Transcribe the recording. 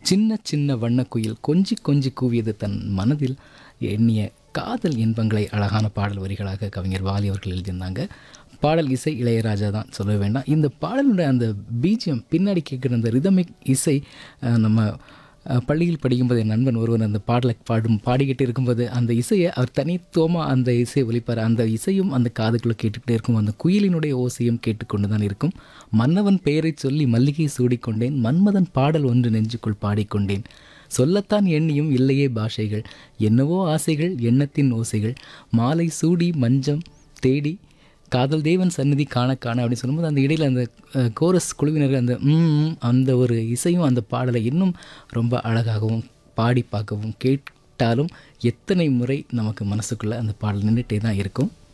சின்ன சின்ன வண்ணக்குயில் கொஞ்சி கொஞ்சி கூவியது தன் மனதில் எண்ணிய காதல் இன்பங்களை அழகான பாடல் வரிகளாக கவிஞர் வாலி அவர்கள் எழுதியிருந்தாங்க பாடல் இசை இளையராஜா தான் சொல்ல வேண்டாம் இந்த பாடலுடைய அந்த பீஜியம் பின்னாடி கேட்குற அந்த ரிதமிக் இசை அஹ், நம்ம அஹ், பள்ளியில் படிக்கும்போது என் நண்பன் ஒருவர் அந்த பாடலை பாடும் பாடிக்கிட்டு இருக்கும்போது அந்த இசையை அவர் தனித்துவமாக அந்த இசையை ஒலிப்பார் அந்த இசையும் அந்த காதுக்குள்ளே கேட்டுக்கிட்டே இருக்கும் அந்த குயிலினுடைய ஓசையும் கேட்டுக்கொண்டு தான் இருக்கும் மன்னவன் பெயரை சொல்லி மல்லிகை சூடிக்கொண்டேன் மன்மதன் பாடல் ஒன்று நெஞ்சுக்குள் பாடிக்கொண்டேன் சொல்லத்தான் எண்ணியும் இல்லையே பாஷைகள் என்னவோ ஆசைகள் எண்ணத்தின் ஓசைகள் மாலை சூடி மஞ்சம் தேடி காதல் தேவன் சந்நிதி காண காண அப்படின்னு சொல்லும்போது அந்த இடையில் அந்த அஹ், கோரஸ் குழுவினர்கள் அந்த ம் ம், அந்த ஒரு இசையும் அந்த பாடலை இன்னும் ரொம்ப அழகாகவும் பாடி பார்க்கவும் கேட்டாலும் எத்தனை முறை நமக்கு மனசுக்குள்ளே அந்த பாடல் நின்றுட்டே தான் இருக்கும்